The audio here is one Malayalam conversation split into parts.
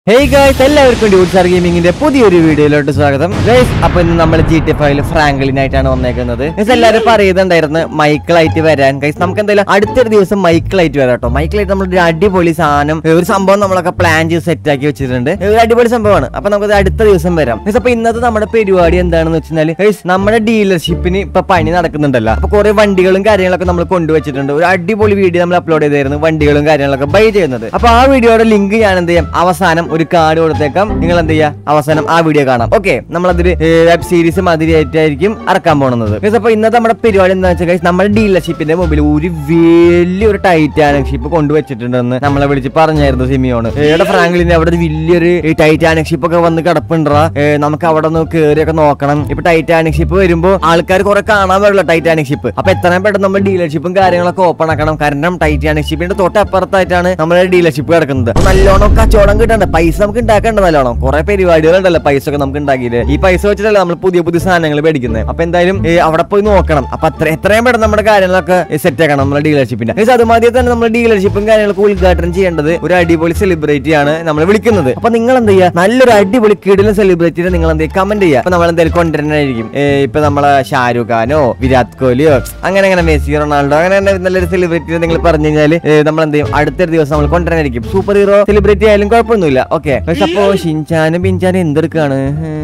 ഹേയ് ഗായ്സ് എല്ലാവർക്കും ഡ്യൂട്ട്സാർ ഗെയിമിങ്ങിന്റെ പുതിയൊരു വീഡിയോയിലോട്ട് സ്വാഗതം ഗൈസ് അപ്പൊ ഇന്ന് നമ്മൾ ജി ടി ഫൈവിൽ ഫ്രാങ്ക്ലിനായിട്ടാണ് വന്നേക്കുന്നത് ഗൈസ് എല്ലാവരും പറയുന്നുണ്ടായിരുന്നു മൈക്കിളായിട്ട് വരാൻ ഗൈസ് നമുക്ക് എന്തായാലും അടുത്തൊരു ദിവസം മൈക്കിളായിട്ട് വരാം കേട്ടോ മൈക്കിളായിട്ട് നമ്മൾ ഒരു അടിപൊളി സാധനം ഒരു സംഭവം നമ്മളൊക്കെ പ്ലാൻ ചെയ്ത് സെറ്റ് ആക്കി വെച്ചിട്ടുണ്ട് ഒരു അടിപൊളി സംഭവമാണ് അപ്പൊ നമുക്ക് അടുത്ത ദിവസം വരാം ഗൈസ് അപ്പൊ ഇന്നത്തെ നമ്മുടെ പരിപാടി എന്താണെന്ന് വെച്ചാൽ ഗൈസ് നമ്മുടെ ഡീലർഷിപ്പിന് ഇപ്പൊ പണി നടക്കുന്നുണ്ടല്ലോ അപ്പൊ കുറെ വണ്ടികളും കാര്യങ്ങളൊക്കെ നമ്മൾ കൊണ്ടുവച്ചിട്ടുണ്ട് ഒരു അടിപൊളി വീഡിയോ നമ്മൾ അപ്ലോഡ് ചെയ്തായിരുന്നു വണ്ടികളും കാര്യങ്ങളൊക്കെ ബൈ ചെയ്യുന്നത് അപ്പൊ ആ വീഡിയോയുടെ ലിങ്ക് ഞാൻ എന്ത് ചെയ്യാം അവസാനം ഒരു കാർഡ് കൊടുത്തേക്കാം നിങ്ങൾ എന്ത് ചെയ്യാം അവസാനം ആ വീഡിയോ കാണാം ഓക്കെ നമ്മളതൊരു വെബ് സീരീസ് മാതിരിയായിട്ടായിരിക്കും ഇറക്കാൻ പോകുന്നത് Guys, അപ്പൊ ഇന്നത്തെ നമ്മുടെ പരിപാടി എന്താ വെച്ചാൽ guys, നമ്മുടെ ഡീലർഷിപ്പിന്റെ മുമ്പിൽ ഒരു വലിയൊരു ടൈറ്റാനിക് ഷിപ്പ് കൊണ്ടുവച്ചിട്ടുണ്ടെന്ന് നമ്മളെ വിളിച്ച് പറഞ്ഞായിരുന്നു സിമിയോണ് ഇവിടെ ഫ്രാങ്ക്ലിന് അവിടെ ഒരു വലിയൊരു ടൈറ്റാനിക് ഷിപ്പ് ഒക്കെ വന്ന് കിടപ്പുണ്ടാ നമുക്ക് അവിടെ ഒന്ന് കയറിയൊക്കെ നോക്കണം ഇപ്പൊ ടൈറ്റാനിക് ഷിപ്പ് വരുമ്പോ ആൾക്കാർ കുറെ കാണാൻ വരില്ല ടൈറ്റാനിക് ഷിപ്പ് അപ്പൊ എത്രയും പെട്ടെന്ന് നമ്മൾ ഡീലർഷിപ്പും കാര്യങ്ങളൊക്കെ ഓപ്പൺ ആക്കണം കാരണം ടൈറ്റാനിക് ഷിപ്പിന്റെ തൊട്ടപ്പുറത്തായിട്ടാണ് നമ്മുടെ ഡീലർഷിപ്പ് കിടക്കുന്നത് അപ്പൊ നല്ലോണം കച്ചവടം കിട്ടണ്ട പൈസ നമുക്ക് ഉണ്ടാക്കേണ്ട നല്ലോണം കുറെ പരിപാടികളുണ്ടല്ലോ പൈസ ഒക്കെ നമുക്ക് ഉണ്ടാക്കിയിട്ട് ഈ പൈസ വെച്ചിട്ടല്ല നമ്മൾ പുതിയ പുതിയ സാധനങ്ങൾ മേടിക്കുന്നത് അപ്പൊ എന്തായാലും ഏ, അവിടെ പോയി നോക്കണം അപ്പൊ അത്ര എത്രയും പെട്ടെന്ന് നമ്മുടെ കാര്യങ്ങളൊക്കെ സെറ്റ് ആക്കണം നമ്മുടെ ഡീലർഷിപ്പിന്റെ Guys, അതുമാതിരി തന്നെ നമ്മുടെ ഡീലർഷിപ്പും കാര്യങ്ങളൊക്കെ ഉദ്ഘാടനം ചെയ്യേണ്ടത് ഒരു അടിപൊളി സെലിബ്രിറ്റി ആണ് നമ്മൾ വിളിക്കുന്നത് അപ്പൊ നിങ്ങൾ എന്ത് ചെയ്യുക നല്ലൊരു അടിപൊളി കിടിലൻ സെലിബ്രിറ്റിനെ നിങ്ങൾ എന്ത് കമന്റ് ചെയ്യുക അപ്പൊ നമ്മൾ എന്തായാലും കൊണ്ടുവരുന്ന ആയിരിക്കും ഏ, ഇപ്പൊ നമ്മളെ ഷാരൂഖ് ഖാനോ വിരാട് കോഹ്ലിയോ അങ്ങനെ അങ്ങനെ മെസ്സി റൊണാൾഡോ അങ്ങനെ തന്നെ നല്ലൊരു സെലിബ്രിറ്റി നിങ്ങൾ പറഞ്ഞു കഴിഞ്ഞാൽ നമ്മൾ എന്ത് ചെയ്യും അടുത്തൊരു ദിവസം നമ്മൾ കൊണ്ടുവരാനായിരിക്കും സൂപ്പർ ഹീറോ സെലിബ്രിറ്റി ആയാലും കുഴപ്പമൊന്നുമില്ല ഓക്കെ അപ്പോ ഷിൻചാനും പിഞ്ചാനും എന്തെടുക്കാണ്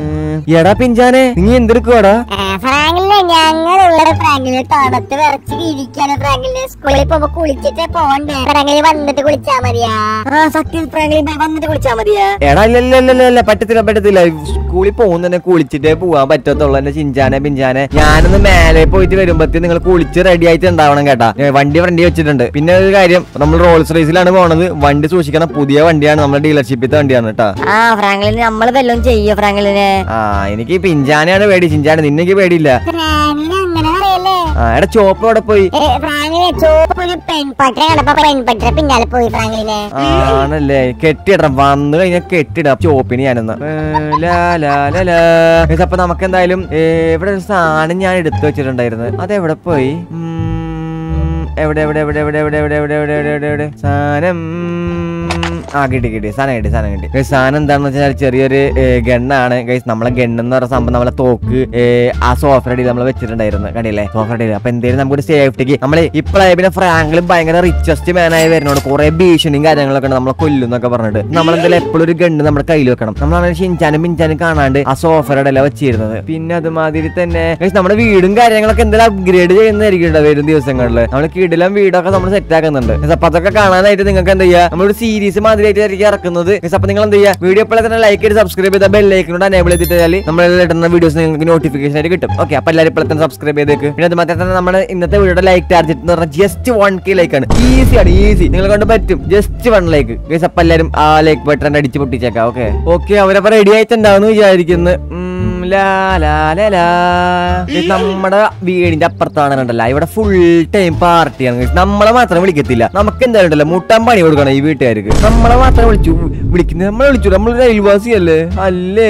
എടാ പിഞ്ചാനെ നീ എന്തെടുക്കുവാടാ ആ, ഫ്രാങ്കിലിനെ ഞങ്ങൾ ഇവിടെ ഫ്രാങ്കിലിന് തണുത്ത് വിറച്ച് ഇരിക്കാണ് ഫ്രാങ്കിലിന് സ്കൂളിൽ പോകുമ്പോ കുളിച്ചിട്ട് പോണ്ടേ ഫ്രാങ്കിലി വന്നിട്ട് കുളിച്ചാ മതിയാ ആ സത്യം ഫ്രാങ്കിലി വന്നിട്ട് കുളിച്ചാ മതിയാ എടാ ഇല്ല ഇല്ല ഇല്ല, ഇല്ല ഇല്ല പറ്റത്തില്ല പറ്റത്തില്ല സ്കൂളിൽ പോകുന്നതന്നെ കുളിച്ചിട്ടേ പോവാൻ പറ്റത്തുള്ളൂ എന്റെ ചിഞ്ചാനെ പിഞ്ചാനെ ഞാനൊന്ന് മേലെ പോയിട്ട് വരുമ്പത്തേ നിങ്ങൾ കുളിച്ച് റെഡി ആയിട്ട് ഉണ്ടാവണം കേട്ടാ ഏ, വണ്ടി വണ്ടി വെച്ചിട്ടുണ്ട് പിന്നെ ഒരു കാര്യം നമ്മൾ റോൾസ് റേസിലാണ് പോണത് വണ്ടി സൂക്ഷിക്കണം പുതിയ വണ്ടിയാണ് നമ്മുടെ ഡീലർഷിപ്പിത്തെ വണ്ടിയാണ് കേട്ടാ ആ ഫ്രാങ്കിലിന് നമ്മൾ വല്ലതും ചെയ്യോ ഫ്രാങ്കിലിന് ആ എനിക്ക് പിഞ്ചാനെയാണ് പേടി ചിഞ്ചാനെ നിന്നെനിക്ക് പേടിയില്ല ഫ്രാങ്കിലിന് അങ്ങനെ പറയല്ലേ ആ എടാ ചോപ്പ് അവിടെ പോയി ഫ്രാങ്കിലിനെ ചോപ്പ് ഒരു പെൺപട്ട കണ്ടപ്പോ പെൺപട്ട പിന്നാലെ പോയി ഫ്രാങ്കിലിനെ ആ, ആണല്ലേ കെട്ടിയിടണം വന്നു കഴിഞ്ഞാൽ കെട്ടിടാം ചോപ്പിന് ഞാനെന്ന് ഏ, ലാ, ലാ, ലാ, ലാ. Guys, അപ്പൊ നമുക്ക് എന്തായാലും ഏ, ഇവിടെ ഒരു സാധനം ഞാൻ എടുത്തു വെച്ചിട്ടുണ്ടായിരുന്നു അതെവിടെ പോയി ഉം, എവിടെ എവിടെ എവിടെ എവിടെ എവിടെ എവിടെ എവിടെ എവിടെ എവിടെ എവിടെ എവിടെ സാധനം ആ കിട്ടി കിട്ടി സാധനം കിട്ടി സാധനം കിട്ടി Guys, സാധനം എന്താണെന്ന് വെച്ചാൽ ചെറിയൊരു ഗണ്ണാണ് ഗൈസ് നമ്മളെ ഗണ്ണ് എന്ന് പറഞ്ഞ സംഭവം നമ്മളെ തോക്ക് ഏ, ആ സോഫയുടെ അടിയിൽ നമ്മൾ വെച്ചിട്ടുണ്ടായിരുന്നു കണ്ടില്ലേ സോഫയുടെ അടിയിൽ അപ്പൊ എന്തെങ്കിലും നമുക്കൊരു സേഫ്റ്റിക്ക് നമ്മൾ ഇപ്പോഴേ പിന്നെ ഫ്രാങ്കിലും ഭയങ്കര റിച്ചസ്റ്റ് മാനായി വരുന്നോണ്ട് കുറെ ഭീഷണിയും കാര്യങ്ങളൊക്കെ ഉണ്ട് നമ്മളെ കൊല്ലുന്നൊക്കെ പറഞ്ഞിട്ട് നമ്മൾ എന്തായാലും എപ്പോഴും ഒരു ഗണ്ണ് നമ്മുടെ കയ്യിൽ വെക്കണം നമ്മളാണെങ്കിൽ ഷിൻചാനും പിഞ്ചാനും കാണാണ്ട് ആ സോഫയുടെ ഇടയില വെച്ചിരുന്നത് പിന്നെ അതുമാതിരി തന്നെ guys, നമ്മുടെ വീടും കാര്യങ്ങളൊക്കെ എന്തെങ്കിലും അപ്ഗ്രേഡ് ചെയ്യുന്നതായിരിക്കും ട്ടോ വരും ദിവസങ്ങളിൽ നമ്മൾ കിടിലം വീടൊക്കെ നമ്മൾ സെറ്റ് ആക്കുന്നുണ്ട് Guys, അപ്പൊ അതൊക്കെ കാണാനായിട്ട് നിങ്ങൾക്ക് എന്താ ചെയ്യുക നമ്മളൊരു സീരീസ് മാതിരിയായിട്ടായിരിക്കും ഇറക്കുന്നത് Guys, അപ്പൊ നിങ്ങൾ എന്ത് ചെയ്യുക വീഡിയോ ഇപ്പോൾ തന്നെ ലൈക്ക് ചെയ്ത് സബ്സ്ക്രൈബ് ചെയ്ത ബെല്ലൈക്കിനോട് അനേബിൾ ചെയ്തിട്ടാൽ നമ്മൾ ഇടുന്ന വീഡിയോസ് നിങ്ങൾക്ക് നോട്ടിഫിക്കേഷൻ ആയിട്ട് കിട്ടും ഓക്കെ അപ്പൊ എല്ലാവരും ഇപ്പോൾ തന്നെ സബ്സ്ക്രൈബ് ചെയ്തേക്ക് പിന്നെ അത് മാത്രമേ തന്നെ നമ്മുടെ ഇന്നത്തെ വീഡിയോയുടെ ലൈക്ക് ടാർജറ്റ് എന്ന് പറഞ്ഞാൽ ജസ്റ്റ് വൺ കെ ലൈക്ക് ആണ് ഈസി ആണ് ഈസി നിങ്ങൾ കൊണ്ട് പറ്റും ജസ്റ്റ് വൺ ലൈക്ക് ഗൈസ് അപ്പൊ എല്ലാവരും ആ ലൈക്ക് ബട്ടൺ അടിച്ച് പൊട്ടിച്ചേക്കാം ഓക്കെ ഓക്കെ അവരപ്പൊ റെഡി ആയിട്ടുണ്ടാവുന്നു വിചാരിക്കുന്നു ഉം, ലാ, ലാ, ലാ, ലാ. Guys, നമ്മുടെ വീടിന്റെ അപ്പുറത്താണ് ഉണ്ടല്ലോ ഇവിടെ ഫുൾ ടൈം പാർട്ടിയാണ് guys. നമ്മളെ മാത്രം വിളിക്കത്തില്ല നമുക്ക് എന്തായാലും ഉണ്ടല്ലോ മുട്ടാൻ പണി കൊടുക്കണം ഈ വീട്ടുകാർക്ക് നമ്മളെ മാത്രം വിളിച്ചു വിളിക്കുന്നത് നമ്മളെ വിളിച്ചു നമ്മളൊരു അയൽവാസിയല്ലേ അല്ലേ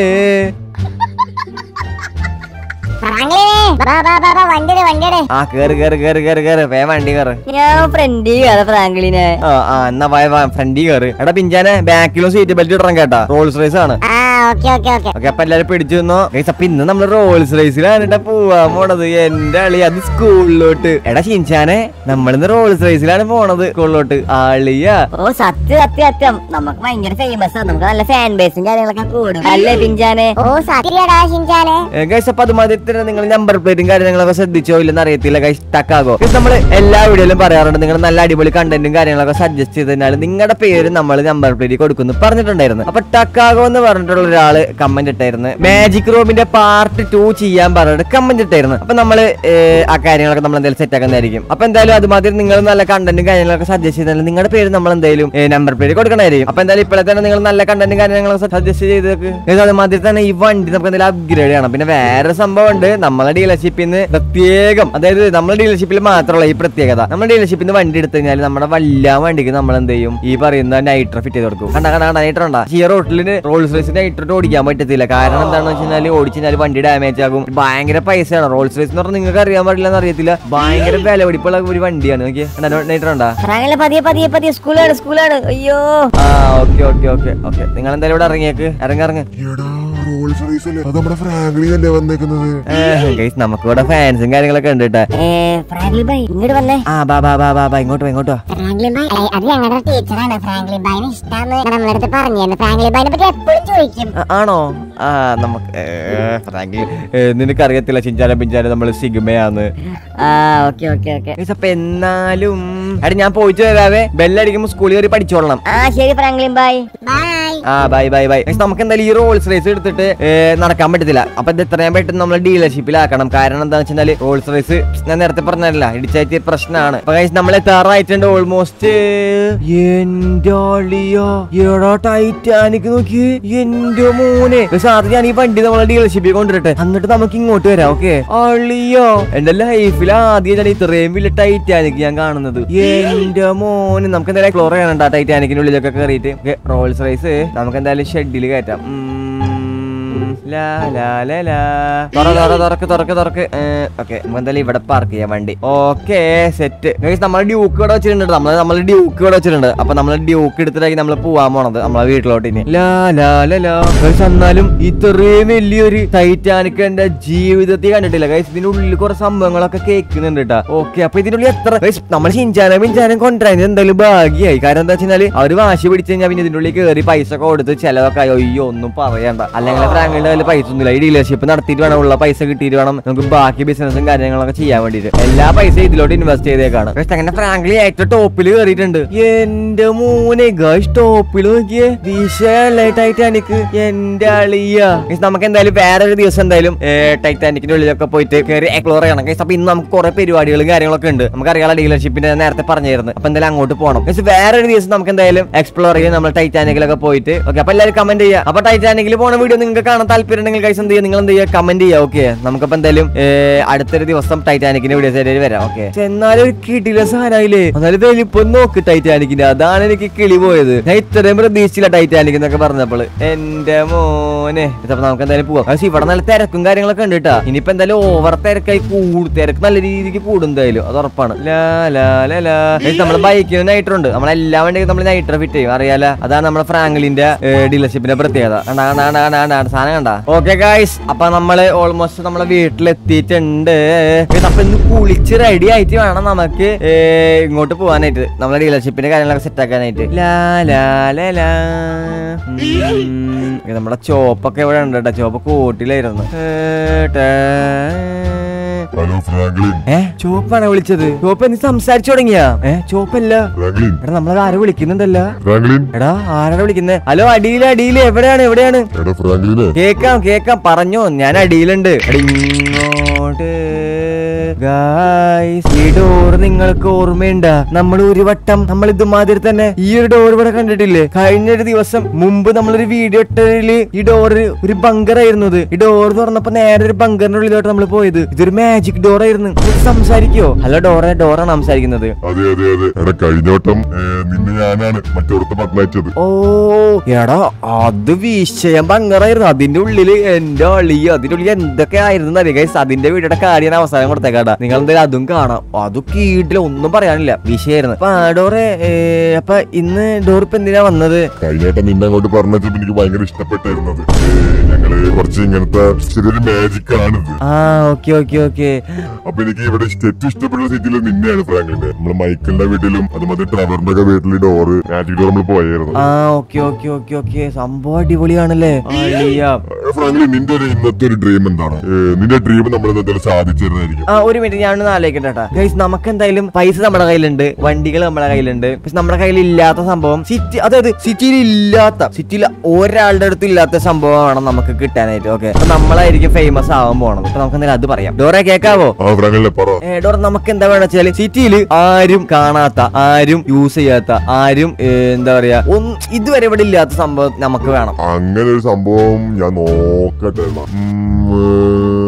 ഫ്രാങ്കിലിനെ ബാ ബാ ബാ ബാ വണ്ടിയുടെ വണ്ടിയുടെ ആ കേറ് കേറ് കേറ് കേറ് കേറ് വേ വണ്ടി കേറ് ഞാൻ ഫ്രണ്ടി കയറി ഫ്രാങ്കിലിനെ ആ ആ എന്നാ വായ വാ ഫ്രണ്ടി കേറ് എടാ പിഞ്ചാനെ ബാക്കിലും സീറ്റ് ബെൽറ്റ് ഇടണം കേട്ടാ റോൾസ് റേസ് ആണ് ആ ഓക്കെ ഓക്കെ ഓക്കെ ഓക്കെ അപ്പൊ എല്ലാരും പിടിച്ചു നിന്നോ ഗൈസ് അപ്പൊ ഇന്ന് നമ്മള് റോൾസ് റേസിലാണ് കേട്ടാ പോവാൻ പോണത് എന്റെ അളി അത് സ്കൂളിലോട്ട് എടാ ഷിൻചാനെ നമ്മളിന്ന് റോൾസ് റേസിലാണ് പോണത് സ്കൂളിലോട്ട് ആളിയാ ഓ സത്യം സത്യം സത്യം നമുക്ക് ഭയങ്കര ഫേമസ് ആണ് നമുക്ക് നല്ല ഫാൻ ബേസും കാര്യങ്ങളൊക്കെ കൂടും അല്ലേ പിഞ്ചാനെ ഓ സത്യടാ ഷിൻചാനെ ഗൈസ് അപ്പൊ അതുമാതിരി തന്നെ നിങ്ങൾ നമ്പർ പ്ലേറ്റും കാര്യങ്ങളൊക്കെ ശ്രദ്ധിച്ചോ ഇല്ലെന്ന് അറിയത്തില്ല ഗൈസ് ടക്കാകോ ഗൈസ് നമ്മൾ എല്ലാ വീഡിയോയിലും പറയാറുണ്ട് നിങ്ങൾ നല്ല അടിപൊളി കണ്ടന്റും കാര്യങ്ങളൊക്കെ സജസ്റ്റ് ചെയ്തതിനാൽ നിങ്ങളുടെ പേര് നമ്മൾ നമ്പർ പ്ലേറ്റ് കൊടുക്കുന്നു പറഞ്ഞിട്ടുണ്ടായിരുന്നു അപ്പൊ ടക്കാകോ എന്ന് പറഞ്ഞിട്ടുള്ള ഒരാള് കമന്റ് ഇട്ടായിരുന്നു മാജിക് റൂമിന്റെ പാർട്ട് ടു ചെയ്യാൻ പറഞ്ഞിട്ട് കമന്റ് ഇട്ടായിരുന്നു അപ്പൊ നമ്മള് ഏർ, ആ കാര്യങ്ങളൊക്കെ നമ്മൾ എന്തായാലും സെറ്റ് ആക്കുന്നതായിരിക്കും അപ്പൊ എന്തായാലും അതുമാതിരി നിങ്ങൾ നല്ല കണ്ടന്റും കാര്യങ്ങളൊക്കെ സജസ്റ്റ് ചെയ്താൽ നിങ്ങളുടെ പേര് നമ്മൾ എന്തായാലും നമ്പർ പ്ലേറ്റ് കൊടുക്കണമായിരിക്കും അപ്പൊ എന്തായാലും ഇപ്പോഴെ തന്നെ നിങ്ങൾ നല്ല കണ്ടന്റും കാര്യങ്ങളൊക്കെ സജസ്റ്റ് ചെയ്തേക്ക് ഇത് അതുമാതിരി തന്നെ ഈ വണ്ടി നമുക്ക് എന്തെങ്കിലും അപ്ഗ്രേഡ് ചെയ്യണം പിന്നെ വേറെ സംഭവം ഉണ്ട് നമ്മളെ ഡീലർഷിപ്പ് ഡീലർഷിപ്പിൽ നിന്ന് പ്രത്യേകം അതായത് നമ്മുടെ ഡീലർഷിപ്പിൽ മാത്രമുള്ള ഈ പ്രത്യേകത നമ്മുടെ ഡീലർഷിപ്പിൽ നിന്ന് വണ്ടി എടുത്തു കഴിഞ്ഞാൽ നമ്മുടെ വല്ല വണ്ടിക്ക് നമ്മൾ എന്ത് ചെയ്യും ഈ പറയുന്ന നൈട്രോ ഫിറ്റ് ചെയ്ത് കൊടുക്കും കണ്ട കണ്ട കണ്ട നൈട്രോ ഉണ്ടാ ഈ റോട്ടിൽ റോൾസ് റേസ് നൈട്രോ ഓടിക്കാൻ പറ്റത്തില്ല കാരണം എന്താണെന്ന് വെച്ച് കഴിഞ്ഞാൽ ഓടിച്ചു കഴിഞ്ഞാൽ വണ്ടി ഡാമേജ് ആകും ഭയങ്കര പൈസയാണ് റോൾസ് റേസ് എന്ന് പറഞ്ഞാൽ നിങ്ങൾക്ക് അറിയാൻ പാടില്ല എന്ന് അറിയത്തില്ല ഭയങ്കര വില പിടിപ്പുള്ള ഒരു വണ്ടിയാണ് നോക്കിയേ നൈട്രോ ഉണ്ടാ ഫ്രാങ്കിലെ പതിയെ പതിയെ പതിയെ സ്കൂളാണ് സ്കൂളാണ് അയ്യോ ആ ഓക്കെ ഓക്കെ ഓക്കെ ഓക്കെ നിങ്ങൾ എന്തായാലും ഇവിടെ ഇറങ്ങിയേക്ക് ഇറങ്ങി ഇറങ്ങി എടാ റോൾസ് റോയ്സ് അല്ലേ അത് നമ്മുടെ ഫ്രാങ്ക്ലിൻ അല്ലേ വന്നേക്കുന്നത് ഗൈസ് നമുക്ക് ഇവിടെ ഫാൻസും കാര്യങ്ങളൊക്കെ ഉണ്ട് കേട്ടോ ഏ ഫ്രാങ്ക്ലി ബൈ ഇങ്ങോട്ട് വന്നേ ആ ബാ ബാ ബാ ബാ ബാ ഇങ്ങോട്ട് വാ ഇങ്ങോട്ട് വാ ഫ്രാങ്ക്ലിൻ ബൈ അത് ഞങ്ങളുടെ ടീച്ചറാണ് ഫ്രാങ്ക്ലിൻ ബൈന് ഇഷ്ടമാണ് നമ്മുടെ അടുത്ത് പറഞ്ഞിരുന്നു ഫ്രാങ്ക്ലിൻ ബൈനെ പറ്റി എപ്പോഴും ചോദിക്കും ആ, ആണോ ആ നമുക്ക് ഏ, ഫ്രാങ്കിൽ ഏ, നിനക്കറിയത്തില്ല ചിഞ്ചാരം പിഞ്ചാരം നമ്മൾ സിഗ്മയാന്ന് ആ ഓക്കെ ഓക്കെ ഓക്കെ ഗൈസ് അപ്പൊ എന്നാലും എടാ ഞാൻ പോയിട്ട് വരാവേ ബെല്ലടിക്കുമ്പോ സ്കൂളിൽ കയറി പഠിച്ചോളണം ആ ശരി ഫ്രാങ്ക്ലിൻ ബൈ ബൈ ആ ബൈ ബൈ ബൈ ഗൈസ് നമുക്ക് എന്തായാലും ഈ റോൾസ് റേസ് എടുത്തിട്ട് ഏ, നടക്കാൻ പറ്റത്തില്ല അപ്പൊ ഇത് എത്രയും പെട്ടെന്ന് നമ്മൾ ഡീലർഷിപ്പിലാക്കണം കാരണം എന്താണെന്ന് വെച്ചാൽ റോൾസ് റേസ് ഞാൻ നേരത്തെ പറഞ്ഞല്ല ഇടിച്ചായിട്ട് പ്രശ്നമാണ് അപ്പൊ ഗൈസ് നമ്മൾ എത്താറായിട്ടുണ്ട് ഓൾമോസ്റ്റ് എന്റെ അളിയോ എടാ ടൈറ്റാനിക് നോക്കി എന്റെ മോനെ ഗൈസ് ആദ്യം ഞാൻ ഈ വണ്ടി നമ്മളെ ഡീലർഷിപ്പിൽ കൊണ്ടുവരട്ടെ എന്നിട്ട് നമുക്ക് ഇങ്ങോട്ട് വരാം ഓക്കെ അളിയോ എന്റെ ലൈഫിൽ ആദ്യം ഞാൻ ഇത്രയും വലിയ ടൈറ്റാനിക് ഞാൻ കാണുന്നത് എന്റെ മോന് നമുക്ക് എന്തായാലും എക്സ്പ്ലോർ ചെയ്യണം ടൈറ്റാനിക്കിന്റെ ഉള്ളിലൊക്കെ കയറിയിട്ട് റോൾസ് റൈസ് നമുക്ക് എന്തായാലും ഷെഡിൽ കയറ്റാം ഉം. ലാ, ലാ, ലാ, ലാ. തുറ തുറ തുറക്ക് തുറക്ക് തുറക്ക് ഓക്കെ നമുക്ക് എന്തായാലും ഇവിടെ പാർക്ക് ചെയ്യാം വണ്ടി ഓക്കെ സെറ്റ് നമ്മൾ ഡ്യൂക്ക് ഇവിടെ വെച്ചിട്ടുണ്ട് നമ്മൾ നമ്മൾ ഡ്യൂക്ക് ഇവിടെ വെച്ചിട്ടുണ്ട് അപ്പൊ നമ്മൾ ഡ്യൂക്ക് എടുത്തിട്ടായി നമ്മൾ പോവാൻ പോണത് നമ്മളെ വീട്ടിലോട്ട് ഇനി ലാ ലാ ലാ ലാ ഗൈസ് എന്നാലും ഇത്രയും വലിയൊരു ടൈറ്റാനിക് എന്റെ ജീവിതത്തിൽ കണ്ടിട്ടില്ല ഗൈസ് ഇതിന്റെ ഉള്ളിൽ കുറെ സംഭവങ്ങളൊക്കെ കേൾക്കുന്നുണ്ട് കേട്ടോ ഓക്കെ അപ്പൊ ഇതിന്റെ ഉള്ളിൽ എത്ര ഗൈസ് നമ്മൾ ചിഞ്ചാനം പിഞ്ചാനം കൊണ്ടുവരാൻ എന്തായാലും ഭാഗ്യമായി കാരണം എന്താ വെച്ചാൽ അവര് വാശി പിടിച്ചു കഴിഞ്ഞാൽ പിന്നെ ഇതിന്റെ ഉള്ളിൽ കയറി പൈസ ഒക്കെ കൊടുത്ത് ചിലവൊക്കെ ആയി. അയ്യോ ഒന്നും പറയണ്ട അല്ലെങ്കിൽ ഫ്രാങ്കിന്റെ കയ്യിൽ പൈസ ഒന്നുമില്ല ഈ ഡീലർഷിപ്പ് നടത്തിയിട്ട് വേണം ഉള്ള പൈസ കിട്ടിയിട്ട് വേണം നമുക്ക് ബാക്കി ബിസിനസ്സും കാര്യങ്ങളൊക്കെ ചെയ്യാൻ വേണ്ടിയിട്ട് എല്ലാ പൈസയും ഇതിലോട്ട് ഇൻവെസ്റ്റ് ചെയ്തേക്കാണ് പക്ഷെ അങ്ങനെ ഫ്രാങ്ക്ലി ഏറ്റവും ടോപ്പിൽ കയറിയിട്ടുണ്ട് എന്റെ മൂനെ ഗൈസ് ടോപ്പിൽ നോക്കിയേ വിഷയല്ലേ ടൈറ്റാനിക് എന്റെ അളിയ Guys, നമുക്ക് എന്തായാലും വേറൊരു ദിവസം എന്തായാലും ടൈറ്റാനിക്കിന്റെ ഉള്ളിലൊക്കെ പോയിട്ട് കയറി എക്സ്പ്ലോർ ചെയ്യണം ഗൈസ് അപ്പൊ ഇന്ന് നമുക്ക് കുറെ പരിപാടികളും കാര്യങ്ങളൊക്കെ ഉണ്ട് നമുക്ക് അറിയാനുള്ള ഡീലർഷിപ്പിന്റെ നേരത്തെ പറഞ്ഞായിരുന്നു അപ്പൊ എന്തായാലും അങ്ങോട്ട് പോകണം ഗൈസ് വേറൊരു ദിവസം നമുക്ക് എന്തായാലും എക്സ്പ്ലോർ ചെയ്യും നമ്മൾ ടൈറ്റാനിക്കിലൊക്കെ പോയിട്ട് ഓക്കെ അപ്പൊ എല്ലാവരും കമന്റ് ചെയ്യുക അപ്പൊ ടൈറ്റാനിക്കിൽ പോണ വീഡിയോ നിങ്ങൾക്ക് കാണാൻ താല്പര്യം ഉണ്ടെങ്കിൽ ഗൈസ് എന്ത് ചെയ്യുക നിങ്ങൾ എന്ത് ചെയ്യുക കമന്റ് ചെയ്യുക ഓക്കെ നമുക്കപ്പോ എന്തായാലും ഏ, അടുത്തൊരു ദിവസം ടൈറ്റാനിക്കിന്റെ വീഡിയോസ് ആയിട്ട് വരാം ഓക്കെ എന്നാലും ഒരു കിടില സാധനമായില്ലേ എന്നാലും വലിപ്പം നോക്ക് ടൈറ്റാനിക്കിന്റെ അതാണ് എനിക്ക് കിളി പോയത് ഞാൻ ഇത്രയും പ്രതീക്ഷിച്ചില്ല ടൈറ്റാനിക് എന്നൊക്കെ പറഞ്ഞപ്പോൾ എന്റെ മോനെ ഇതപ്പോ നമുക്ക് എന്തായാലും പോവാം പക്ഷെ ഇവിടെ നല്ല തിരക്കും കാര്യങ്ങളൊക്കെ ഉണ്ട് കേട്ടാ ഇനിയിപ്പോ എന്തായാലും ഓവർ തിരക്കായി കൂടും തിരക്ക് നല്ല രീതിക്ക് കൂടും എന്തായാലും അത് ഉറപ്പാണ് ലാ ലാ ലാ ലാ നമ്മൾ ബൈക്കിന് നൈറ്റർ ഉണ്ട് നമ്മളെല്ലാ വണ്ടിക്കും നമ്മൾ നൈറ്റർ ഫിറ്റ് ചെയ്യും അറിയാലോ അതാണ് നമ്മുടെ ഫ്രാങ്ക്ലിന്റെ ഡീലർഷിപ്പിന്റെ പ്രത്യേകത കണ്ടാ കണ്ടാ കണ്ടാ കണ്ടാ കണ്ടാ സാധനം കണ്ടാ ഓക്കെ ഗൈസ് അപ്പൊ നമ്മള് ഓൾമോസ്റ്റ് നമ്മളെ വീട്ടിലെത്തിയിട്ടുണ്ട് Guys, അപ്പൊ ഇന്ന് കുളിച്ച് റെഡി ആയിട്ട് വേണം നമുക്ക് ഏ, ഇങ്ങോട്ട് പോകാനായിട്ട് നമ്മളെ ഡീലർഷിപ്പിന്റെ കാര്യങ്ങളൊക്കെ സെറ്റ് ആക്കാനായിട്ട് ലാ ലാ ലാ ലാ ഉം. ഇത് നമ്മുടെ ചോപ്പൊക്കെ ഇവിടെ ഉണ്ട് കേട്ടോ ചോപ്പ് കൂട്ടിലായിരുന്നു ഏ, ടാ. ഹലോ ഫ്രാങ്ക്ലിൻ ഏ ചോപ്പാണ് വിളിച്ചത് ചോപ്പ് നീ സംസാരിച്ചു തുടങ്ങിയാ ഏ ചോപ്പല്ല ഫ്രാങ്ക്ലിൻ എടാ നമ്മളത് ആരെ വിളിക്കുന്നുണ്ടല്ലോ ഫ്രാങ്ക്ലിൻ എടാ ആരാണ് വിളിക്കുന്നത് ഹലോ അടിയില് അടിയില് എവിടെയാണ് എവിടെയാണ് എടാ ഫ്രാങ്ക്ലിനെ കേക്കാം കേക്കാം പറഞ്ഞോ ഞാൻ അടിയിലുണ്ട് എടാ, ഇങ്ങോട്ട് ഗായ്സ് ഈ ഡോർ നിങ്ങൾക്ക് ഓർമ്മയുണ്ട നമ്മൾ ഒരു വട്ടം നമ്മൾ ഇതുമാതിരി തന്നെ ഈ ഒരു ഡോർ ഇവിടെ കണ്ടിട്ടില്ലേ കഴിഞ്ഞ ഒരു ദിവസം മുമ്പ് നമ്മളൊരു വീഡിയോ ഇട്ടതില് ഈ ഡോർ ഒരു ബങ്കർ ആയിരുന്നു ഇത്. ഈ ഡോർ തുറന്നപ്പോ നേരെ ഒരു ബങ്കറിന്റെ ഉള്ളിലോട്ട് നമ്മൾ പോയത് ഇതൊരു മാജിക് ഡോർ ആയിരുന്നു ഇത് സംസാരിക്കോ ഹലോ ഡോറെ ഡോറാണ് സംസാരിക്കുന്നത് അതെ അതെ അതെ എടാ കഴിഞ്ഞോട്ടം ഏ, നിന്നെ ഞാനാണ് മറ്റോടത്ത് പറഞ്ഞയച്ചത് ഓ എടാ അത് വിഷയം ബങ്കറായിരുന്നു അതിന്റെ ഉള്ളില് എന്റെ അളി അതിന്റെ ഉള്ളിൽ എന്തൊക്കെ ആയിരുന്നു അറിയാം ഗൈസ് അതിന്റെ വീടിന്റെ കാര്യം അവസാനം കൊടുത്തേക്കാടാ നിങ്ങൾ എന്തായാലും അതും കാണാം അത് കീട്ടില്ല ഒന്നും പറയാനില്ല വിഷയമായിരുന്നു അപ്പൊ ആ ഡോറെ ഏ, അപ്പൊ ഇന്ന് ഡോർ ഇപ്പൊ എന്തിനാ വന്നത് കഴിഞ്ഞോട്ടം നിന്നെ അങ്ങോട്ട് പറഞ്ഞപ്പോൾ എനിക്ക് ഭയങ്കര ഇഷ്ടപ്പെട്ടായിരുന്നത് ഏ, ഞങ്ങള് കുറച്ച് ഇങ്ങനത്തെ ചെറിയൊരു മാജിക് ആണിത് ആ ഓക്കെ ഓക്കെ ഓക്കെ അപ്പൊ എനിക്ക് ഇവിടെ ഏറ്റവും ഇഷ്ടപ്പെട്ട സിറ്റിയിൽ നിന്നെയാണ് ഫ്രാങ്കിന്റെ നമ്മള് മൈക്കിളിന്റെ വീട്ടിലും അതുമാതിരി ട്രവറിന്റെ ഒക്കെ വീട്ടിൽ ഡോറ് മാജിക് ഡോർ നമ്മൾ പോയായിരുന്നു ആ ഓക്കെ ഓക്കെ ഓക്കെ ഓക്കെ സംഭവം അടിപൊളിയാണല്ലേ അളിയാ ഫ്രാങ്ക്ലി നിന്റെ ഒരു ഇന്നത്തെ ഒരു ഡ്രീം എന്താണ് ഏ, നിന്റെ ഡ്രീം നമ്മൾ എന്തായാലും സാധിച്ചിരുന്നായിരിക്കും ആ ഒരു മിനിറ്റ് ഞാനൊന്ന് ആലോചിക്കട്ടെ ഗൈസ് നമുക്ക് എന്തായാലും പൈസ നമ്മുടെ കയ്യിലുണ്ട് വണ്ടികൾ നമ്മുടെ കയ്യിലുണ്ട് പക്ഷെ നമ്മുടെ കയ്യിൽ ഇല്ലാത്ത സംഭവം സിറ്റി അതായത് സിറ്റിയിൽ ഇല്ലാത്ത സിറ്റിയിൽ ഒരാളുടെ അടുത്ത് ഇല്ലാത്ത സംഭവമാണ് നമുക്ക് കിട്ടാനായിട്ട് ഓക്കെ അപ്പൊ നമ്മളായിരിക്കും ഫേമസ് ആവാൻ പോണത് അപ്പൊ നമുക്ക് എന്തായാലും അത് പറയാം ഡോറെ കേക്കാവോ ആ ഫ്രാങ്കിലെ പറ ഏ, ഡോറ നമുക്ക് എന്താ വേണം വെച്ചാല് സിറ്റിയിൽ ആരും കാണാത്ത ആരും യൂസ് ചെയ്യാത്ത ആരും ഏ, എന്താ പറയാ ഒന്ന് ഇതുവരെ ഇവിടെ ഇല്ലാത്ത സംഭവം നമുക്ക് വേണം അങ്ങനെ ഒരു സംഭവം ഞാൻ നോക്കട്ടെ എന്നാ. ഉം, ഏ,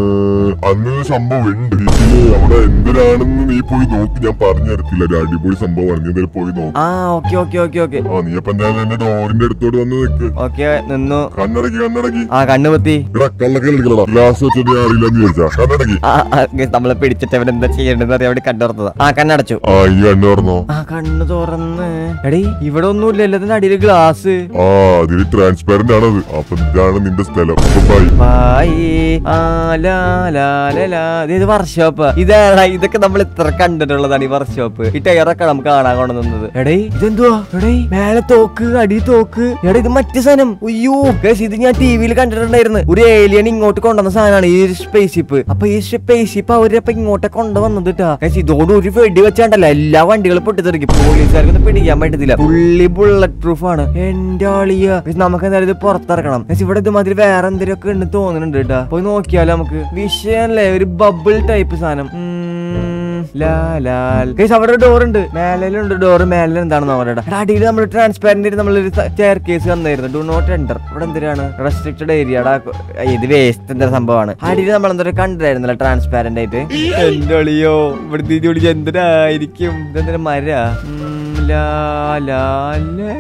അങ്ങനെ ഒരു സംഭവം ഉണ്ട് ഇതില് അവിടെ എന്തിനാണെന്ന് നീ പോയി നോക്കി ഞാൻ പറഞ്ഞു തരത്തില്ല ഒരു അടിപൊളി സംഭവമാണ് നീ എന്തായാലും പോയി നോക്ക് ആ ഓക്കെ ഓക്കെ ഓക്കെ ഓക്കെ ആ നീ അപ്പൊ എന്തായാലും എന്റെ ഡോറിന്റെ അടുത്തോട്ട് വന്ന് നിൽക്ക് ഓക്കെ നിന്നു കണ്ണടക്കി കണ്ണടക്കി ആ കണ്ണു പൊത്തി ഇവിടെ കള്ളക്കൽ എടുക്കലടാ ഗ്ലാസ് വെച്ചിട്ട് ഞാൻ അറിയില്ലെന്ന് ചോദിച്ചാ കണ്ണടക്കി ആ ആ, guys, നമ്മളെ പിടിച്ചിട്ട് അവൻ എന്താ ചെയ്യേണ്ടത് അറിയാൻ വേണ്ടി കണ്ടുറന്നതാ ആ കണ്ണടച്ചു ആ ഈ കണ്ണു പറഞ്ഞോ ആ കണ്ണ് തുറന്ന് എടീ ഇവിടെ ഒന്നുമില്ല എല്ലാത്തിന്റെ അടിയിൽ ഗ്ലാസ് ആ അതിൽ ട്രാൻസ്പാരന്റ് ആണത് അപ്പൊ ഇതാണ് നിന്റെ സ്ഥലം അപ്പൊ ബൈ ബായി ആ ലാ ലാ ലാ ലാ. ദേ ഇത് വർക്ക്ഷോപ്പ് ഇതാണ് ഇതൊക്കെ നമ്മൾ ഇത്ര കണ്ടിട്ടുള്ളതാണ് ഈ വർക്ക്ഷോപ്പ് ഈ ടയറൊക്കെ നമുക്ക് കാണാൻ കൊണ്ടുവന്നത് എടേ ഇതെന്തുവാ എടേ മേലെ തോക്ക് അടി തോക്ക് എടേ ഇത് മറ്റു സാധനം അയ്യോ guys, ഇത് ഞാൻ ടി വിയിൽ കണ്ടിട്ടുണ്ടായിരുന്നു ഒരു ഏലിയൻ ഇങ്ങോട്ട് കൊണ്ടുവന്ന സാധനമാണ് ഈ സ്പേസ് ഷിപ്പ് അപ്പൊ ഈ സ്പേസ് ഷിപ്പ് അവരപ്പൊ ഇങ്ങോട്ട് കൊണ്ടുവന്നത് കേട്ടാ Guys, ഇതോട് ഒരു വെടി വെച്ചാണ്ടല്ല എല്ലാ വണ്ടികളും പൊട്ടിത്തെറിക്കും പോലീസുകാർക്കൊന്നും പിടിക്കാൻ പറ്റത്തില്ല പുള്ളി ബുള്ളറ്റ് പ്രൂഫ് ആണ് എന്റെ ആളിയ Guys, നമുക്ക് എന്തായാലും ഇത് പുറത്തിറക്കണം Guys, ഇവിടെ ഇതുമാതിരി വേറെ എന്തെങ്കിലുമൊക്കെ ഉണ്ട് തോന്നുന്നുണ്ട് കേട്ടാ പോയി നോക്കിയാലോ നമുക്ക് വിഷയല്ലേ ഒരു ബബിൾ ടൈപ്പ് സാധനം ഉം, ലാ, ലാൽ. Guys, അവിടെ ഡോർ ഉണ്ട് മേലുണ്ട് ഡോർ മേലെ എന്താണെന്ന് അവരുടെ അടിയിൽ നമ്മൾ ട്രാൻസ്പാരന്റ് നമ്മളൊരു ചെയർ കേസ് വന്നായിരുന്നു ഡു നോട്ട് എൻ്റർ ഇവിടെ എന്തിനാണ് റെസ്ട്രിക്റ്റഡ് ഏരിയ ഇത് വേസ്റ്റ് എന്താ സംഭവമാണ് അടിയിൽ നമ്മൾ എന്തോ കണ്ടായിരുന്നല്ലോ ട്രാൻസ്പാരന്റ് ആയിട്ട് എന്റെ അളിയോ ഇവിടുത്തെ ഇത് വിളിച്ച് എന്തിനായിരിക്കും ഇതെന്തിനാ മര ഉം, ലാ, ലാ, ലാ.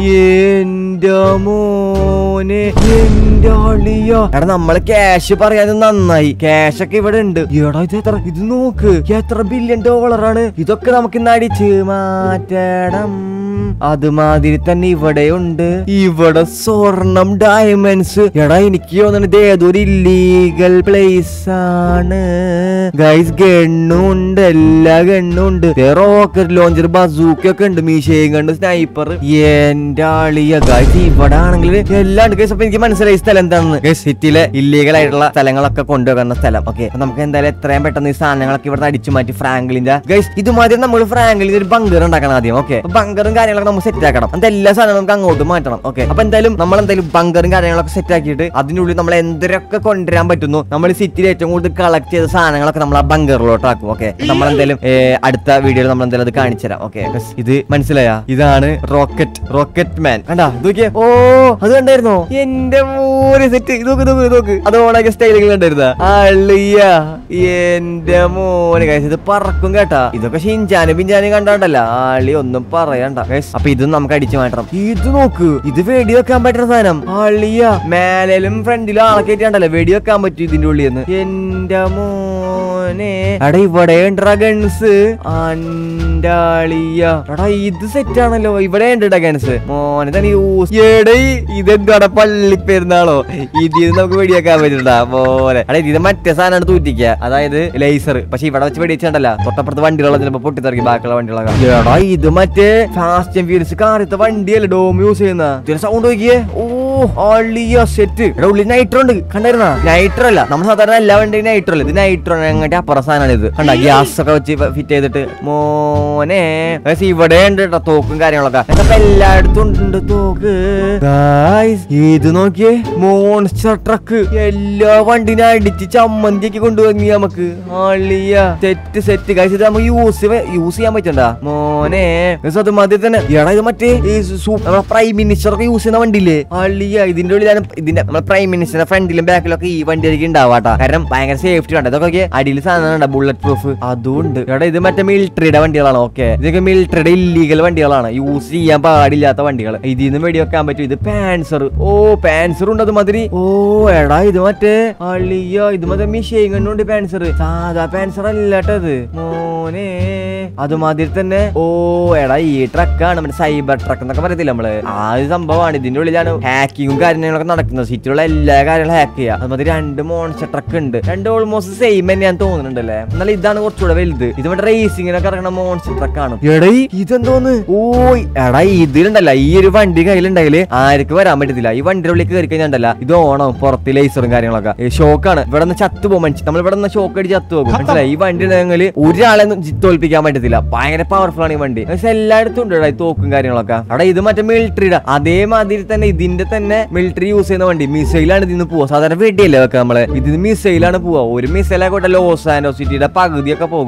എന്റെ മോനെ എന്റെ അളിയോ എടാ നമ്മള് ക്യാഷ് പറയാൻ നന്നായി ക്യാഷ് ഒക്കെ ഇവിടെ ഉണ്ട് എടാ ഇത് എത്ര ഇത് നോക്ക് എത്ര ബില്യൺ ഡോളറാണ് ഇതൊക്കെ നമുക്ക് ഇന്ന് അടിച്ച് മാറ്റണം അതുമാതിരി തന്നെ ഇവിടെ ഉണ്ട് ഇവിടെ സ്വർണം ഡയമണ്ട്സ് എടാ എനിക്ക് തോന്നുന്നത് ഏതൊരു ഇല്ലീഗൽ പ്ലേസ് ആണ് ഗൈസ് ഗണ്ണുണ്ട് എല്ലാ ഗണ്ണുണ്ട് റോക്കറ്റ് ലോഞ്ചർ ബസൂക്കൊക്കെ ഉണ്ട് മീശയും കണ്ട് സ്നൈപ്പർ എന്റെ ആളിയ ഗൈസ് ഇവിടെ ആണെങ്കിൽ എല്ലാം ഉണ്ട് ഗൈസ് അപ്പൊ എനിക്ക് മനസ്സിലായി ഈ സ്ഥലം എന്താണെന്ന് ഗൈസ് സിറ്റിയിലെ ഇല്ലീഗൽ ആയിട്ടുള്ള സ്ഥലങ്ങളൊക്കെ കൊണ്ടുവരുന്ന സ്ഥലം ഓക്കെ നമുക്ക് എന്തായാലും എത്രയും പെട്ടെന്ന് ഈ സാധനങ്ങളൊക്കെ ഇവിടെ അടിച്ചു മാറ്റി ഫ്രാങ്ക്ലിന്റെ ഗൈസ് ഇതുമാതിരി നമ്മൾ ഫ്രാങ്ക്ലിന്റെ ഒരു ബങ്കർ ഉണ്ടാക്കണം ആദ്യം ഓക്കെ ബങ്കറും കാര്യങ്ങളൊക്കെ നമുക്ക് സെറ്റ് ആക്കണം എന്നിട്ട് എല്ലാ സാധനവും നമുക്ക് അങ്ങോട്ട് മാറ്റണം ഓക്കെ അപ്പൊ എന്തായാലും നമ്മൾ എന്തായാലും ബങ്കറും കാര്യങ്ങളൊക്കെ സെറ്റ് ആക്കിയിട്ട് അതിനുള്ളിൽ നമ്മൾ എന്തൊക്കെ കൊണ്ടുവരാൻ പറ്റുന്നു നമ്മൾ സിറ്റിയിൽ ഏറ്റവും കൂടുതൽ കളക്ട് ചെയ്ത സാധനങ്ങളൊക്കെ നമ്മൾ ആ ബങ്കറിലോട്ട് ആക്കും ഓക്കെ നമ്മൾ എന്തായാലും ഏ, അടുത്ത വീഡിയോയിൽ നമ്മൾ എന്തായാലും അത് കാണിച്ചു തരാം ഓക്കെ ഇത് മനസ്സിലായ ഇതാണ് റോക്കറ്റ് റോക്കറ്റ് മാൻ കണ്ടാ ഇത് നോക്കിയേ ഓ അത് കണ്ടായിരുന്നോ എന്റെ മോനെ സെറ്റ് ഇത് നോക്ക് ഇത് നോക്ക് ഇത് നോക്ക് അത് ഓണാക്കിയ സ്റ്റൈലുകൾ കണ്ടായിരുന്ന അള്ളിയ എന്റെ മോനെ guys, ഇത് പറക്കും കേട്ടാ ഇതൊക്കെ ഷിൻചാനും പിഞ്ചാനും കണ്ടാണ്ടല്ല ആളി ഒന്നും പറയണ്ട guys, അപ്പൊ ഇതും നമുക്ക് അടിച്ചു മാറ്റണം ഇത് നോക്ക് ഇത് വെടി വെക്കാൻ പറ്റുന്ന സാധനം ആളിയ മേലും ഫ്രണ്ടിലും ആളെ കയറ്റിയാണ്ടല്ലോ വെടി വെക്കാൻ പറ്റും ഇതിന്റെ ഉള്ളിൽ നിന്ന് എന്റെ മോനെ എടാ ഇവിടെ ഡ്രഗൺസ് അണ്ടാളിയ എടാ ഇത് സെറ്റ് ആണല്ലോ ഇവിടെ ഉണ്ട് ഡ്രഗൺസ് മോനെ തന്നെ യൂസ് എടേ ഇതെന്താടാ പള്ളി പെരുന്നാളോ ഇതിൽ നമുക്ക് വെടിയാക്കാൻ പറ്റില്ല പോലെ എടാ ഇത് മറ്റേ സാധനമാണ് തൂറ്റിക്കുക അതായത് ലേസർ പക്ഷെ ഇവിടെ വെച്ച് വെടിയിച്ചുണ്ടല്ല തൊട്ടപ്പുറത്ത് വണ്ടികളെ ചിലപ്പോ പൊട്ടിത്തെറിക്കും ബാക്കിയുള്ള വണ്ടികളൊക്കെ എടാ ഇത് മറ്റേ ഫാസ്റ്റ് ആൻഡ് ഫ്യൂരിയസ് കാറത്തെ വണ്ടിയല്ലേ ഡോം യൂസ് ചെയ്യുന്ന ഇതിന് സൗണ്ട് നോക്കിയേ ഓ അള്ളിയ സെറ്റ് എടാ ഉള്ളിൽ നൈട്രോ ഉണ്ട് കണ്ടായിരുന്ന നൈട്രോ അല്ല നമ്മൾ സാധാരണ എല്ലാ വണ്ടിയും നൈട്രോ അല്ല ഇത് നൈട്രോ അങ്ങോട്ട് അപ്പുറ സാധനമാണ് ഇത് കണ്ട ഗ്യാസ് ഒക്കെ വെച്ച് ഫിറ്റ് ചെയ്തിട്ട് മോനെ guys, ഇവിടെ ഉണ്ട് കേട്ടോ തോക്കും കാര്യങ്ങളൊക്കെ ഇതൊക്കെ എല്ലായിടത്തും ഉണ്ട് തോക്ക് Guys, ഇത് നോക്കിയേ മോൺസ്റ്റർ ട്രക്ക് എല്ലാ വണ്ടിനെ അടിച്ച് ചമ്മന്തിക്ക് കൊണ്ടുവന്നി നമുക്ക് ആളിയ സെറ്റ് സെറ്റ് ഗൈസ് ഇത് നമുക്ക് യൂസ് യൂസ് ചെയ്യാൻ പറ്റണ്ട മോനെ Guys, അത് മതി തന്നെ എടാ ഇത് മറ്റേ ഈ സൂ- നമ്മളെ പ്രൈം മിനിസ്റ്റർ ഒക്കെ യൂസ് ചെയ്യുന്ന വണ്ടിയില്ലേ അള്ളിയ ഇതിന്റെ ഉള്ളിലാണ് ഇതിന്റെ നമ്മളെ പ്രൈം മിനിസ്റ്ററിന്റെ ഫ്രണ്ടിലും ബാക്കിലൊക്കെ ഈ വണ്ടി ആയിരിക്കും ഉണ്ടാവാട്ടാ കാരണം ഭയങ്കര സേഫ്റ്റി ഉണ്ട് ഇതൊക്കെ അടിയിൽ സാധനം ബുള്ളറ്റ് പ്രൂഫ് അതുണ്ട് എടാ ഇത് മറ്റേ മിലിറ്ററിയുടെ വണ്ടികളാണ് ഓക്കെ ഇതൊക്കെ മിലിറ്ററിയുടെ ഇല്ലീഗൽ വണ്ടികളാണ് യൂസ് ചെയ്യാൻ പാടില്ലാത്ത വണ്ടികൾ ഇതിൽ നിന്ന് വെടിവെക്കാൻ പറ്റും ഇത് പാൻസർ ഓ പാൻസർ ഉണ്ട് അത് മാതിരി ഓ എടാ ഇത് മറ്റേ അള്ളിയ ഇത് മറ്റേ മിഷയും കണ്ടുണ്ട് പാൻസർ സാധാ പാൻസർ അല്ലാട്ടത് മോനെ അതുമാതിരി തന്നെ ഓ എടാ ഈ ട്രക്കാണ് മറ്റേ സൈബർ ട്രക്ക് എന്നൊക്കെ പറയത്തില്ല നമ്മള് ആ ഒരു സംഭവമാണ് ഇതിന്റെ ഉള്ളിലാണ് ഹാക്കിങ്ങും കാര്യങ്ങളൊക്കെ നടക്കുന്നത് സിറ്റിയിലുള്ള എല്ലാ കാര്യങ്ങളും ഹാക്ക് ചെയ്യുക അതുമാതിരി രണ്ട് മോൺസ്റ്റർ ട്രക്ക് ഉണ്ട് രണ്ട് ഓൾമോസ്റ്റ് സെയിം തന്നെയാണ് തോന്നുന്നുണ്ടല്ലേ എന്നാൽ ഇതാണ് കുറച്ചുകൂടെ വലുത് ഇത് മറ്റേ റേസിങ്ങിനൊക്കെ ഇറങ്ങുന്ന മോൺസ്റ്റർ ട്രക്കാണ് എടേ ഇതെന്തോന്ന് ഓ എടാ ഇതിലുണ്ടല്ല ഈ ഒരു വണ്ടി കയ്യിലുണ്ടെങ്കിൽ ആർക്ക് വരാൻ പറ്റത്തില്ല ഈ വണ്ടിയുടെ ഉള്ളിൽ കയറി കഴിഞ്ഞാൽ ഇത് ഓണം പുറത്ത് ലേസറും കാര്യങ്ങളൊക്കെ ഷോക്കാണ് ഇവിടെ നിന്ന് ചത്തു പോകും മനുഷ്യൻ നമ്മൾ ഇവിടെ നിന്ന് ഷോക്ക് അടിച്ച് ചത്തു പോകും മനസ്സിലായി ഈ വണ്ടി ഉണ്ടെങ്കിൽ ഒരാളെ ഒന്നും ജി- തോൽപ്പിക്കാൻ പറ്റത്തില്ല ഭയങ്കര പവർഫുൾ ആണ് ഈ വണ്ടി പക്ഷെ എല്ലായിടത്തും ഉണ്ട് ഇവിടെ ഈ തോക്കും കാര്യങ്ങളൊക്കെ അവിടെ ഇത് മറ്റേ മിലിറ്ററിയുടെ അതേമാതിരി തന്നെ ഇതിന്റെ തന്നെ മിലിറ്ററി യൂസ് ചെയ്യുന്ന വണ്ടി മിസൈലാണ് ഇതിന്ന് പോവാ സാധാരണ വെടിയല്ലേ വെക്കുക നമ്മള് ഇതിന് മിസൈലാണ് പോവാ ഒരു മിസൈൽ ആയിക്കോട്ടെ ലോസ് ആൻഡോ സിറ്റിയുടെ പകുതിയൊക്കെ പോകും അമ്മ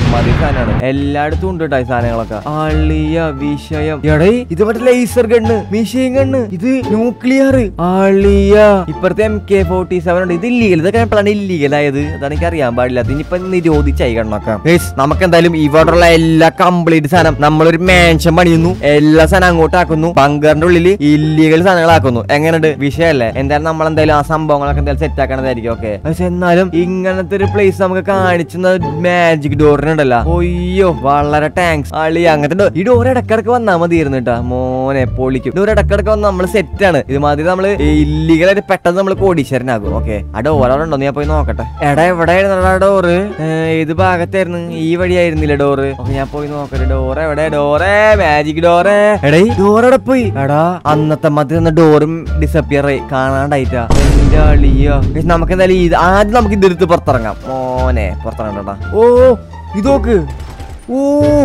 അമ്മാതി സാധനമാണ് എല്ലായിടത്തും ഉണ്ട് കേട്ടോ ഈ സാധനങ്ങളൊക്കെ അളിയ വിഷയം എടേ ഇത് മറ്റേ ലേസർ ഗണ്ണ് മെഷീൻ ഗണ്ണ് ഇത് ന്യൂക്ലിയർ അളിയ ഇപ്പഴത്തെ എം കെ ഫോർട്ടി സെവൻ ഉണ്ട് ഇത് ഇല്ലീഗൽ ഇതൊക്കെ എപ്പോഴാണ് ഇല്ലീഗൽ ആയത് അതാണ് എനിക്ക് അറിയാൻ പാടില്ല ഇനിയിപ്പൊ നിരോധിച്ചായി കണ്ണൊക്കെ Guys, നമുക്ക് എന്തായാലും ഇവിടെയുള്ള എല്ലാ കംപ്ലീറ്റ് സാധനം നമ്മളൊരു മാൻഷൻ പണിയുന്നു എല്ലാ സാധനം അങ്ങോട്ട് ആക്കുന്നു ബങ്കറിന്റെ ഉള്ളിൽ ഇല്ലീഗൽ സാധനങ്ങളാക്കുന്നു എങ്ങനെയുണ്ട് വിഷയമല്ലേ എന്തായാലും നമ്മൾ എന്തായാലും ആ സംഭവങ്ങളൊക്കെ എന്തായാലും സെറ്റ് ആക്കണതായിരിക്കും ഓക്കെ പക്ഷെ എന്നാലും ഇങ്ങനത്തെ ഒരു പ്ലേസ് നമുക്ക് കാണിച്ചുന്ന മാജിക് ഡോറിനുണ്ടല്ലോ ഒയ്യോ വളരെ ടാങ്ക്സ് അളി അങ്ങനത്തെ door- ഈ ഡോർ ഇടക്കിടക്ക് വന്നാൽ മതിയായിരുന്നു കേട്ടോ മോനെ പൊളിക്കും ഡോർ ഇടക്കിടക്ക് വന്ന് നമ്മൾ സെറ്റ് ആണ് ഇതുമാതിരി നമ്മൾ ഇല്ലീഗലായിട്ട് പെട്ടെന്ന് നമ്മൾ കോടീശ്വരനാകും ഓക്കെ ആ ഡോർ അവിടെ ഉണ്ടോ ഞാൻ പോയി നോക്കട്ടെ എടാ എവിടെയായിരുന്നു ആ ഡോറ് ഏത് ഭാഗത്തായിരുന്നു ഈ വഴിയായിരുന്നില്ല ഡോറ് ഓക്കെ ഞാൻ പോയി നോക്കട്ടെ ഡോറ് എവിടെ ഡോറേ മാജിക് ഡോറേ എടേ ഡോർ എവിടെ പോയി എടാ അന്നത്തെ മതി തന്ന ഡോറും ഡിസപ്പിയർ ആയി കാണാണ്ടായിട്ടാ എന്റെ അളിയോ ഗയ്സ്, നമുക്ക് എന്തായാലും ഇത് ആദ്യം നമുക്ക് ഇതെടുത്ത് പുറത്തിറങ്ങാം മോനെ പുറത്തിറങ്ങണ്ടാ ഓ ഇത് നോക്ക് ഓ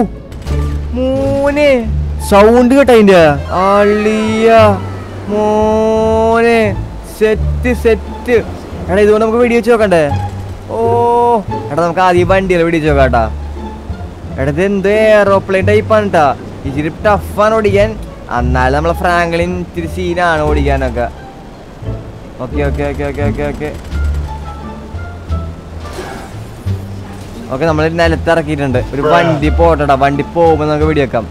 മോനെ സൗണ്ട് കേട്ടോ അതിന്റെ അളിയ മോനെ സെറ്റ് സെറ്റ് എടാ ഇതുകൊണ്ട് നമുക്ക് വീഡിയോ വെച്ച് നോക്കണ്ടേ ഓ എടാ നമുക്ക് ആദ്യം വണ്ടിയിൽ വീഡിയോ വെച്ച് നോക്കാട്ടാ എടാ ഇത് എന്ത് എയറോപ്ലെയിൻ ടൈപ്പാണ് കേട്ടാ ഇച്ചിരി ടഫാണ് ഓടിക്കാൻ എന്നാലും നമ്മളെ ഫ്രാങ്ക്ലിൻ ഇത്തിരി സീനാണ് ഓടിക്കാനൊക്കെ okay okay okay okay okay okay okay നമ്മൾ നിലത്ത് ഇറക്കിയിട്ടുണ്ട് ഒരു വണ്ടി പോട്ടടാ വണ്ടി പോകുമ്പോ നമുക്ക് വെടിവെക്കാം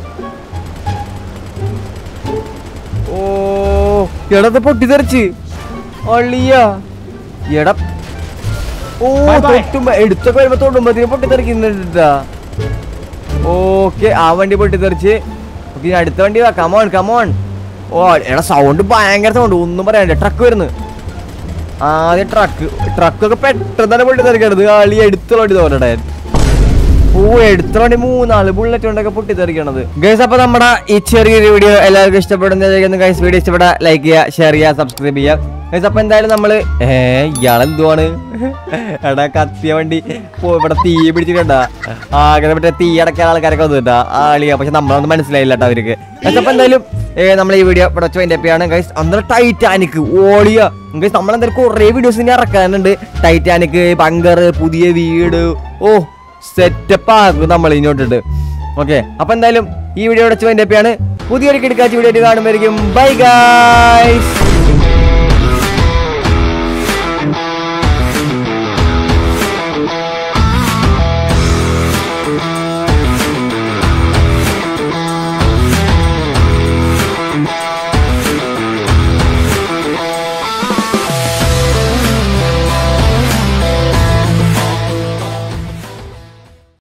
ഓ എടത് പൊട്ടിത്തെറിച്ച് ഒള്ളിയ എട ഓ തൊട്ടുമ്പോ എടുത്തൊക്കെ വരുമ്പോ തൊടുമ്പത്തിന് പൊട്ടിത്തെറിക്കുന്നുണ്ടാ ഓക്കെ ആ വണ്ടി പൊട്ടിത്തെറിച്ച് ഓക്കെ ഇനി അടുത്ത വണ്ടി വാ കമോൺ കമോൺ ഓ എടാ സൗണ്ട് ഭയങ്കര സൗണ്ട് ഒന്നും പറയാനില്ല ട്രക്ക് വരുന്നു ആദ്യം ട്രക്ക് ട്രക്കൊക്കെ പെട്ടെന്ന് തന്നെ പൊട്ടിത്തെറിക്കണത് ആളി എടുത്തുള്ള വണ്ടി തോന്നടേ ഓ എടുത്ത വണ്ടി മൂന്നാല് ബുള്ളറ്റ് കൊണ്ടൊക്കെ പൊട്ടിത്തെറിക്കണത് ഗൈസ് അപ്പൊ നമ്മുടെ ഈ ചെറിയൊരു വീഡിയോ എല്ലാവർക്കും ഇഷ്ടപ്പെടുന്ന ഗൈസ് വീഡിയോ ഇഷ്ടപ്പെടാ ലൈക്ക് ചെയ്യുക ഷെയർ ചെയ്യുക സബ്സ്ക്രൈബ് ചെയ്യുക ഗൈസ് അപ്പൊ എന്തായാലും നമ്മള് ഏ ഇയാളെന്തുവാണ് എടാ കത്തിയ വണ്ടി പോ ഇവിടെ തീ പിടിച്ചിട്ടുണ്ടാ ആകെ മറ്റേ തീ അടക്കാൻ ആൾക്കാരൊക്കെ വന്നിട്ടാ ആളിയാ പക്ഷെ നമ്മളൊന്നും മനസ്സിലായില്ല കേട്ടോ അവർക്ക് ഗൈസ് അപ്പൊ എന്തായാലും ഏ, നമ്മൾ ഈ വീഡിയോ ഇവിടെ വെച്ച് വൈൻഡപ്പ് ഗൈസ് അന്നേരം ടൈറ്റാനിക് ഓളിയ ഗൈസ് നമ്മളെന്തായാലും കുറേ വീഡിയോസ് ഇനി ഇറക്കാനുണ്ട് ടൈറ്റാനിക് ബങ്കർ പുതിയ വീട് ഓ സെറ്റപ്പ് ആക്കും നമ്മൾ ഇങ്ങോട്ടിട്ട് ഓക്കെ അപ്പൊ എന്തായാലും ഈ വീഡിയോ വെച്ച് വൈൻഡപ്പ് പുതിയൊരു കിടക്കാച്ച വീഡിയോ ആയിട്ട് കാണുമായിരിക്കും ബൈ ഗൈസ്